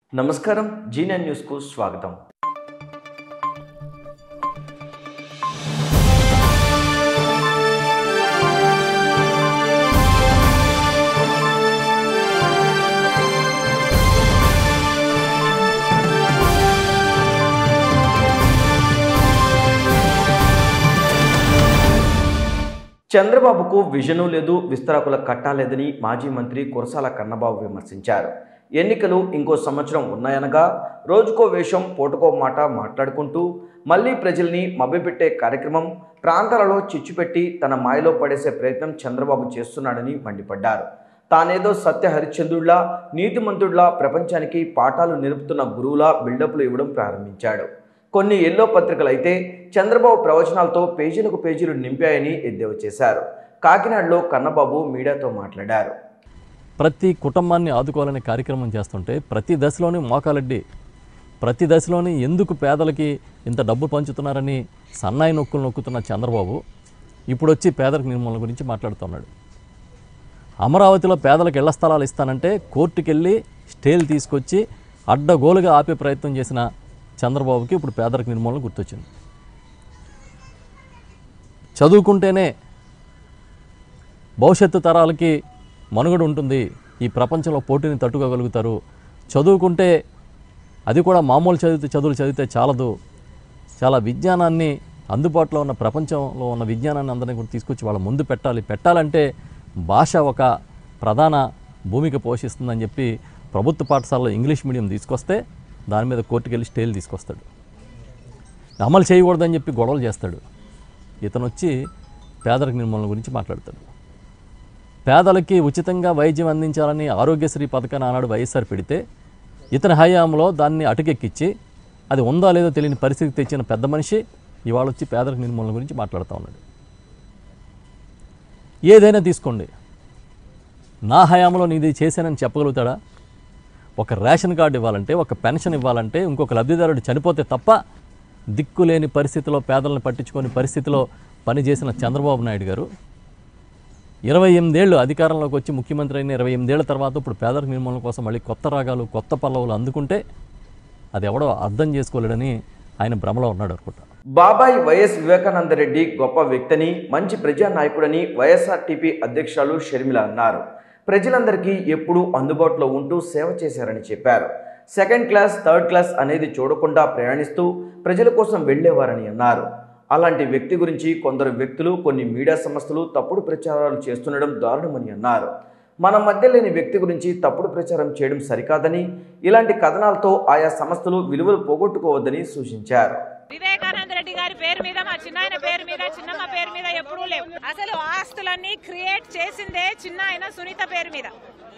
నమస్కారం జీనియన్ న్యూస్కు స్వాగతం చంద్రబాబుకు విజను లేదు విస్తరాకుల కట్టాలేదని మాజీ మంత్రి కురసాల కన్నబాబు విమర్శించారు ఎన్నికలు ఇంకో సంవత్సరం ఉన్నాయనగా రోజుకో వేషం పూటకో మాట మాట్లాడుకుంటూ మళ్ళీ ప్రజల్ని మభ్యపెట్టే కార్యక్రమం ప్రాంతాలలో చిచ్చుపెట్టి తన మాయలో పడేసే ప్రయత్నం చంద్రబాబు చేస్తున్నాడని మండిపడ్డారు తానేదో సత్య హరిశ్చంద్రుడిలా నీతిమంతుడిలా ప్రపంచానికి పాఠాలు నిలుపుతున్న గురువులా బిల్డప్లు ఇవ్వడం ప్రారంభించాడు కొన్ని ఎల్లో పత్రికలు అయితే చంద్రబాబు ప్రవచనాలతో పేజీలకు పేజీలు నింపాయని ఎద్దేవా చేశారు కాకినాడలో కన్నబాబు మీడియాతో మాట్లాడారు ప్రతి కుటుంబాన్ని ఆదుకోవాలనే కార్యక్రమం చేస్తుంటే ప్రతి దశలోని మోకాలడ్డి ప్రతి దశలోని ఎందుకు పేదలకి ఇంత డబ్బు పంచుతున్నారని సన్నాయి నొక్కులు నొక్కుతున్న చంద్రబాబు ఇప్పుడు వచ్చి పేదరిక నిర్మూలన గురించి మాట్లాడుతున్నాడు అమరావతిలో పేదలకు ఇళ్ల స్థలాలు ఇస్తానంటే కోర్టుకు వెళ్ళి స్టేలు తీసుకొచ్చి అడ్డగోలుగా ఆపే ప్రయత్నం చేసిన చంద్రబాబుకి ఇప్పుడు పేదరిక నిర్మూలన గుర్తొచ్చింది చదువుకుంటేనే భవిష్యత్తు తరాలకి మనుగడ ఉంటుంది ఈ ప్రపంచంలో పోటీని తట్టుకోగలుగుతారు చదువుకుంటే అది కూడా మామూలు చదివితే చదువులు చదివితే చాలదు చాలా విజ్ఞానాన్ని అందుబాటులో ఉన్న ప్రపంచంలో ఉన్న విజ్ఞానాన్ని అందరినీ కూడా తీసుకొచ్చి వాళ్ళ ముందు పెట్టాలి పెట్టాలంటే భాష ఒక ప్రధాన భూమిక పోషిస్తుందని చెప్పి ప్రభుత్వ పాఠశాలలో ఇంగ్లీష్ మీడియం తీసుకొస్తే దాని మీద కోర్టుకెళ్ళి స్టేలు తీసుకొస్తాడు అమలు చేయకూడదని చెప్పి గొడవలు చేస్తాడు ఇతను వచ్చి పేదరిక నిర్మూలన గురించి మాట్లాడతాడు పేదలకి ఉచితంగా వైద్యం అందించాలని ఆరోగ్యశ్రీ పథకాన్ని ఆనాడు వైఎస్ఆర్ పెడితే ఇతని హయాంలో దాన్ని అటుకెక్కించి అది ఉందా లేదో తెలియని పరిస్థితి తెచ్చిన పెద్ద మనిషి ఇవాళ వచ్చి పేదరిక నిర్మూలన గురించి మాట్లాడుతూ ఉన్నాడు ఏదైనా తీసుకోండి నా హయాంలో నీది చేశానని చెప్పగలుగుతాడా ఒక రేషన్ కార్డు ఇవ్వాలంటే ఒక పెన్షన్ ఇవ్వాలంటే ఇంకొక లబ్ధిదారుడు చనిపోతే తప్ప దిక్కులేని పరిస్థితిలో పేదలను పట్టించుకొని పరిస్థితిలో పనిచేసిన చంద్రబాబు నాయుడు గారు ఇరవై ఎనిమిదేళ్ళు అధికారంలోకి వచ్చి ముఖ్యమంత్రి అయిన ఇరవై ఎనిమిదేళ్ల తర్వాత ఇప్పుడు పేదరిక నిర్మూలన కోసం మళ్ళీ కొత్త రాగాలు కొత్త పల్లవులు అందుకుంటే అది ఎవడో అర్థం చేసుకోలేడని ఆయన భ్రమలో ఉన్నాడు అనుకుంటా బాబాయ్ వైఎస్ వివేకానందరెడ్డి గొప్ప వ్యక్తిని మంచి ప్రజానాయకుడని వైఎస్ఆర్టీపీ అధ్యక్షురాలు షర్మిల అన్నారు ప్రజలందరికీ ఎప్పుడూ అందుబాటులో ఉంటూ సేవ చేశారని చెప్పారు సెకండ్ క్లాస్ థర్డ్ క్లాస్ అనేది చూడకుండా ప్రయాణిస్తూ ప్రజల కోసం వెళ్ళేవారని అన్నారు అలాంటి వ్యక్తి గురించి కొందరు వ్యక్తులు కొన్ని మీడియా సంస్థలు తప్పుడు ప్రచారాలు చేస్తుండడం దారుణమని అన్నారు మన మధ్య లేని వ్యక్తి గురించి తప్పుడు ప్రచారం చేయడం సరికాదని ఇలాంటి కథనాలతో ఆయా సంస్థలు విలువలు పోగొట్టుకోవద్దని సూచించారు వివేకానంద రెడ్డి గారి పేరు మీద మా చిన్నాయన పేరు మీద చిన్నమ్మ పేరు మీద ఎప్పుడూ లేవు అసలు ఆస్తులన్నీ క్రియేట్ చేసిందే చిన్న ఆయన సునీత పేరు మీద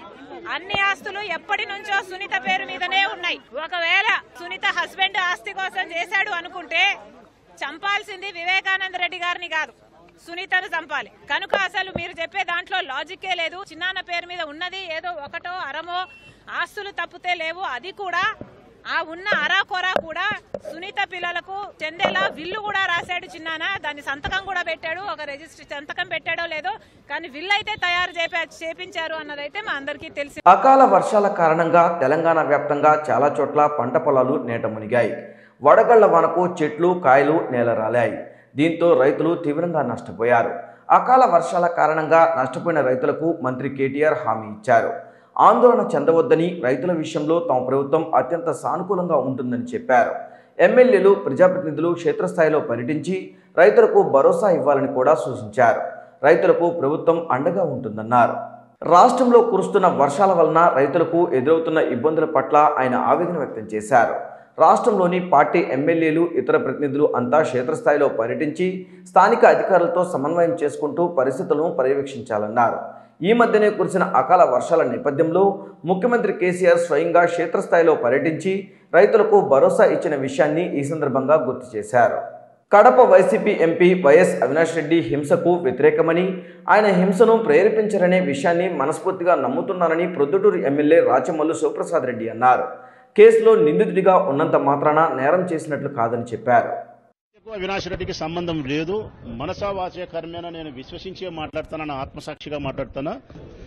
అన్ని ఆస్తులు ఎప్పటి నుంచో సునీత పేరు మీదనే ఉన్నాయి ఒకవేళ సునీత హస్బెండ్ ఆస్తి కోసం చేశాడు అనుకుంటే చంపాల్సింది వివేకానంద రెడ్డి గారిని కాదు సునీతను చంపాలి కనుక అసలు మీరు చెప్పే దాంట్లో లాజిక్కే లేదు చిన్నాన్న పేరు మీద ఉన్నది ఏదో ఒకటో అరమో ఆస్తులు తప్పితే లేవు అది కూడా ఆ ఉన్న అరాకొరా కూడా సునీత పిల్లలకు చెందేలా విల్లు కూడా రాశాడు చిన్నాన దాన్ని సంతకం కూడా పెట్టాడు ఒక రిజిస్టర్ సంతకం పెట్టాడో లేదో కానీ విల్లు అయితే తయారు చేపా చేపించారు అన్నదైతే మా అందరికీ తెలిసి అకాల వర్షాల కారణంగా తెలంగాణ వ్యాప్తంగా చాలా చోట్ల పంట పొలాలు నేట మునిగాయి వడగళ్ల వనకు చెట్లు కాయలు నేలరాలాయి దీంతో రైతులు తీవ్రంగా నష్టపోయారు అకాల వర్షాల కారణంగా నష్టపోయిన రైతులకు మంత్రి కేటీఆర్ హామీ ఇచ్చారు ఆందోళన చెందవద్దని రైతుల విషయంలో తమ ప్రభుత్వం అత్యంత సానుకూలంగా ఉంటుందని చెప్పారు ఎమ్మెల్యేలు ప్రజాప్రతినిధులు క్షేత్రస్థాయిలో పర్యటించి రైతులకు భరోసా ఇవ్వాలని కూడా సూచించారు రైతులకు ప్రభుత్వం అండగా ఉంటుందన్నారు రాష్ట్రంలో కురుస్తున్న వర్షాల వలన రైతులకు ఎదురవుతున్న ఇబ్బందుల పట్ల ఆయన ఆవేదన వ్యక్తం చేశారు రాష్ట్రంలోని పార్టీ ఎమ్మెల్యేలు ఇతర ప్రతినిధులు అంతా క్షేత్రస్థాయిలో పర్యటించి స్థానిక అధికారులతో సమన్వయం చేసుకుంటూ పరిస్థితులను పర్యవేక్షించాలన్నారు ఈ మధ్యనే కురిసిన అకాల వర్షాల నేపథ్యంలో ముఖ్యమంత్రి కేసీఆర్ స్వయంగా క్షేత్రస్థాయిలో పర్యటించి రైతులకు భరోసా ఇచ్చిన విషయాన్ని ఈ సందర్భంగా గుర్తు చేశారు Kadapa YCP MP YS Avinash Reddy హింసకు వ్యతిరేకమని ఆయన హింసను ప్రేరేపించారనే విషయాన్ని మనస్ఫూర్తిగా నమ్ముతున్నారని ప్రొద్దుటూరు ఎమ్మెల్యే రాచమల్లు శివప్రసాద్ రెడ్డి అన్నారు కేసులో నిందితుడిగా ఉన్నంత మాత్రాన నేరం చేసినట్లు కాదని చెప్పారు ఎక్కువ అవినాష్ రెడ్డికి సంబంధం లేదు మనసా వాచే కర్మేన నేను విశ్వసించే మాట్లాడుతాను ఆత్మసాక్షిగా మాట్లాడుతాను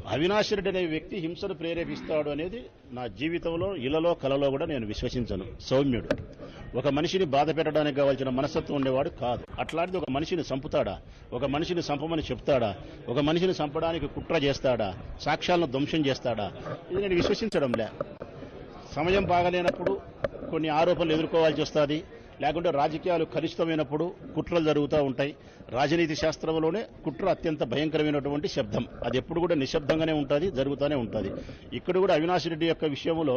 అవినాష్ రెడ్డి అనే వ్యక్తి హింసను ప్రేరేపిస్తాడు అనేది నా జీవితంలో ఇళ్లలో కలలో కూడా నేను విశ్వసించను సౌమ్యుడు ఒక మనిషిని బాధ పెట్టడానికి కావాల్సిన మనస్తత్వం ఉండేవాడు కాదు అట్లాంటిది ఒక మనిషిని చంపుతాడా ఒక మనిషిని చంపమని చెప్తాడా ఒక మనిషిని చంపడానికి కుట్ర చేస్తాడా సాక్ష్యాలను ధ్వంసం చేస్తాడా ఇది నేను విశ్వసించడంలే సమయం బాగలేనప్పుడు కొన్ని ఆరోపణలు ఎదుర్కోవాల్సి వస్తుంది లేకుంటే రాజకీయాలు కలుషితమైనప్పుడు కుట్రలు జరుగుతూ ఉంటాయి రాజనీతి శాస్త్రంలోనే కుట్ర అత్యంత భయంకరమైనటువంటి శబ్దం అది ఎప్పుడు కూడా నిశ్శబ్దంగానే ఉంటుంది జరుగుతూనే ఉంటుంది ఇక్కడ కూడా అవినాష్ రెడ్డి యొక్క విషయంలో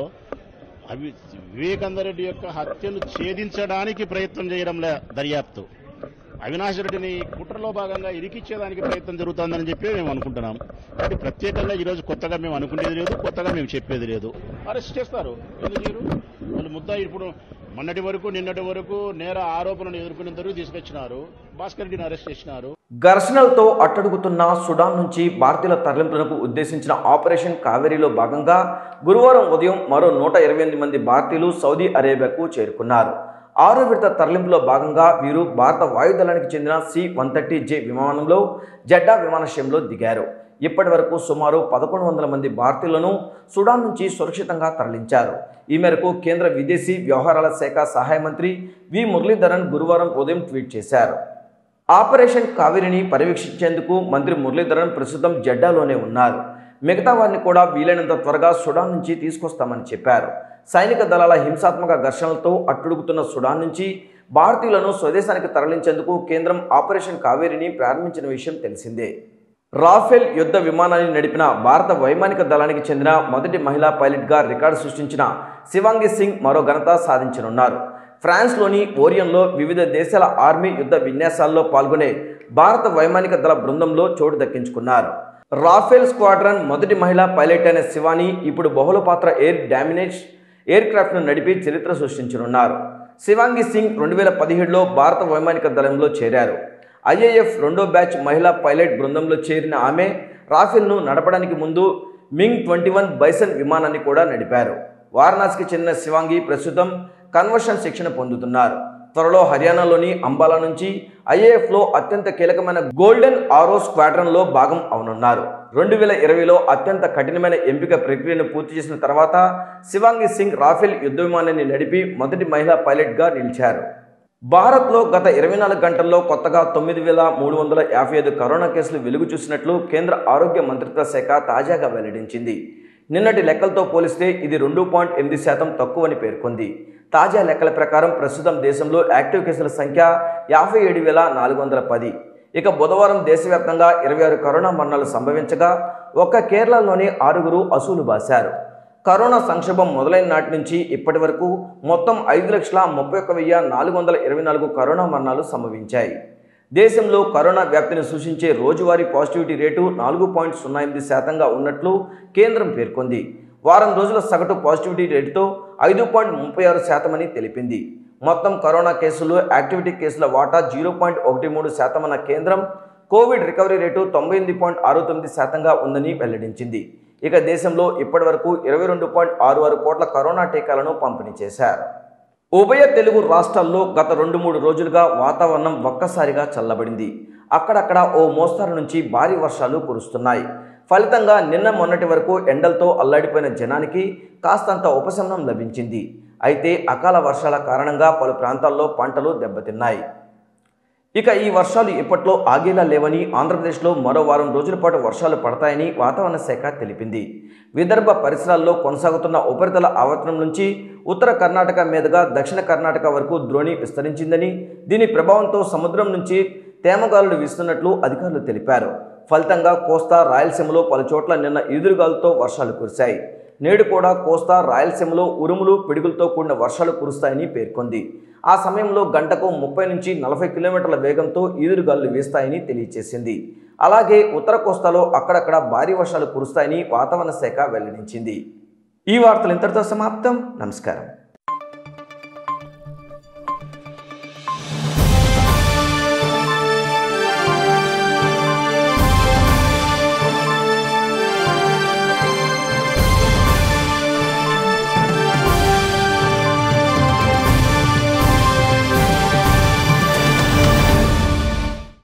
అవి వివేకానంద రెడ్డి యొక్క హత్యను ఛేదించడానికి ప్రయత్నం చేయడంలే దర్యాప్తు అవినాష్ రెడ్డిని కుట్రలో భాగంగా ఇరికిచ్చేదానికి ప్రయత్నం జరుగుతుందని చెప్పి మేము అనుకుంటున్నాం కాబట్టి ప్రత్యేకంగా ఈరోజు కొత్తగా మేము అనుకునేది లేదు కొత్తగా మేము చెప్పేది లేదు అరెస్ట్ చేస్తారు ఎందుకు చేయరు వాళ్ళు ముద్ద ఇప్పుడు మొన్నటి వరకు నిన్నటి వరకు నేర ఆరోపణలు ఎదుర్కొనేంత వరకు తీసుకొచ్చినారు భాస్కర్ రెడ్డిని అరెస్ట్ చేసినారు ఘర్షణలతో అట్టడుగుతున్న సుడాన్ నుంచి భారతీయుల తరలింపులకు ఉద్దేశించిన ఆపరేషన్ కావేరీలో భాగంగా గురువారం ఉదయం మరో నూట ఇరవై ఎనిమిది మంది భారతీయులు సౌదీ అరేబియాకు చేరుకున్నారు ఆరో విడత తరలింపులో భాగంగా వీరు భారత వాయుదళానికి చెందిన సి వన్ థర్టీ జే విమానంలో జెడ్డా విమానాశ్రయంలో దిగారు ఇప్పటి వరకు సుమారు పదకొండు వందల మంది భారతీయులను సుడాన్ నుంచి సురక్షితంగా తరలించారు ఈ మేరకు కేంద్ర విదేశీ వ్యవహారాల శాఖ సహాయ మంత్రి వి మురళీధరన్ గురువారం ఉదయం ట్వీట్ చేశారు ఆపరేషన్ కావేరిని పర్యవేక్షించేందుకు మంత్రి మురళీధరన్ ప్రస్తుతం జెడ్డాలోనే ఉన్నారు మిగతా వారిని కూడా వీలైనంత త్వరగా సుడాన్ నుంచి తీసుకొస్తామని చెప్పారు సైనిక దళాల హింసాత్మక ఘర్షణలతో అట్టుడుగుతున్న సుడాన్ నుంచి భారతీయులను స్వదేశానికి తరలించేందుకు కేంద్రం ఆపరేషన్ కావేరిని ప్రారంభించిన విషయం తెలిసిందే రాఫెల్ యుద్ధ విమానాన్ని నడిపిన భారత వైమానిక దళానికి చెందిన మొదటి మహిళా పైలట్గా రికార్డు సృష్టించిన శివాంగి సింగ్ మరో ఘనత సాధించనున్నారు ఫ్రాన్స్లోని ఓరియన్లో వివిధ దేశాల ఆర్మీ యుద్ధ విన్యాసాల్లో పాల్గొనే భారత వైమానిక దళ బృందంలో చోటు దక్కించుకున్నారు రాఫెల్ స్క్వాడ్రన్ మొదటి మహిళా పైలట్ అయిన శివాని ఇప్పుడు బహుళపాత్ర ఎయిర్ డామినేష్ ఎయిర్ క్రాఫ్ట్ను నడిపి చరిత్ర సృష్టించనున్నారు శివాంగి సింగ్ రెండు వేల పదిహేడులో భారత వైమానిక దళంలో చేరారు ఐఏఎఫ్ రెండో బ్యాచ్ మహిళా పైలట్ బృందంలో చేరిన ఆమె రాఫెల్ను నడపడానికి ముందు మింగ్ ట్వంటీ వన్ బైసన్ విమానాన్ని కూడా నడిపారు వారణాసికి చెందిన శివాంగి ప్రస్తుతం కన్వర్షన్ శిక్షణ పొందుతున్నారు త్వరలో హర్యానాలోని అంబాలా నుంచి ఐఏఎఫ్లో అత్యంత కీలకమైన గోల్డెన్ ఆరో స్క్వాడ్రన్లో భాగం అవనున్నారు రెండు వేల ఇరవైలో అత్యంత కఠినమైన ఎంపిక ప్రక్రియను పూర్తి చేసిన తర్వాత శివాంగి సింగ్ రాఫెల్ యుద్ధ విమానాన్ని నడిపి మొదటి మహిళా పైలట్గా నిలిచారు భారత్లో గత ఇరవై నాలుగు గంటల్లో కొత్తగా తొమ్మిది వేల మూడు వందల యాభై ఐదు కరోనా కేసులు వెలుగు చూసినట్లు కేంద్ర ఆరోగ్య మంత్రిత్వ శాఖ తాజాగా వెల్లడించింది నిన్నటి లెక్కలతో పోలిస్తే ఇది రెండు పాయింట్ ఎనిమిది శాతం తక్కువని పేర్కొంది తాజా లెక్కల ప్రకారం ప్రస్తుతం దేశంలో యాక్టివ్ కేసుల సంఖ్య యాభై ఏడు వేల నాలుగు వందల పది ఇక బుధవారం దేశవ్యాప్తంగా ఇరవై ఆరు కరోనా మరణాలు సంభవించగా ఒక్క కేరళలోని ఆరుగురు అసూలు బాశారు కరోనా సంక్షోభం మొదలైన నాటి నుంచి ఇప్పటి వరకు మొత్తం ఐదు లక్షల ముప్పై ఒక్క వెయ్యి నాలుగు వందల ఇరవై నాలుగు కరోనా మరణాలు సంభవించాయి దేశంలో కరోనా వ్యాప్తిని సూచించే రోజువారీ పాజిటివిటీ రేటు నాలుగు పాయింట్ సున్నా ఎనిమిది శాతంగా ఉన్నట్లు కేంద్రం పేర్కొంది వారం రోజుల సగటు పాజిటివిటీ రేటుతో ఐదు పాయింట్ ముప్పై ఆరు శాతమని తెలిపింది మొత్తం కరోనా కేసుల్లో యాక్టివిటీ కేసుల వాటా జీరో పాయింట్ ఒకటి మూడు శాతమన్న కేంద్రం కోవిడ్ రికవరీ రేటు తొంభై ఎనిమిది పాయింట్ ఆరు తొమ్మిది శాతంగా ఉందని వెల్లడించింది ఇక దేశంలో ఇప్పటివరకు ఇరవై రెండు పాయింట్ ఆరు ఆరు కోట్ల కరోనా టీకాలను పంపిణీ చేశారు ఉభయ తెలుగు రాష్ట్రాల్లో గత రెండు మూడు రోజులుగా వాతావరణం ఒక్కసారిగా చల్లబడింది అక్కడక్కడ ఓ మోస్తారు నుంచి భారీ వర్షాలు కురుస్తున్నాయి ఫలితంగా నిన్న మొన్నటి వరకు ఎండలతో అల్లాడిపోయిన జనానికి కాస్తంత ఉపశమనం లభించింది అయితే అకాల వర్షాల కారణంగా పలు ప్రాంతాల్లో పంటలు దెబ్బతిన్నాయి ఇక ఈ వర్షాలు ఇప్పట్లో ఆగేలా లేవని ఆంధ్రప్రదేశ్లో మరో వారం రోజుల పాటు వర్షాలు పడతాయని వాతావరణ శాఖ తెలిపింది విదర్భ పరిసరాల్లో కొనసాగుతున్న ఉపరితల ఆవర్తనం నుంచి ఉత్తర కర్ణాటక మీదుగా దక్షిణ కర్ణాటక వరకు ద్రోణి విస్తరించిందని దీని ప్రభావంతో సముద్రం నుంచి తేమగాలులు వీస్తున్నట్లు అధికారులు తెలిపారు ఫలితంగా కోస్తా రాయలసీమలో పలుచోట్ల నిన్న ఈదురుగాలులతో వర్షాలు కురిశాయి నేడు కూడా కోస్తా రాయలసీమలో ఉరుములు పిడుగులతో కూడిన వర్షాలు కురుస్తాయని పేర్కొంది ఆ సమయంలో గంటకు ముప్పై నుంచి నలభై కిలోమీటర్ల వేగంతో ఈదురుగాలులు వీస్తాయని తెలియజేసింది అలాగే ఉత్తర కోస్తాలో అక్కడక్కడ భారీ వర్షాలు కురుస్తాయని వాతావరణ శాఖ వెల్లడించింది ఈ వార్తలు ఇంతటితో సమాప్తం నమస్కారం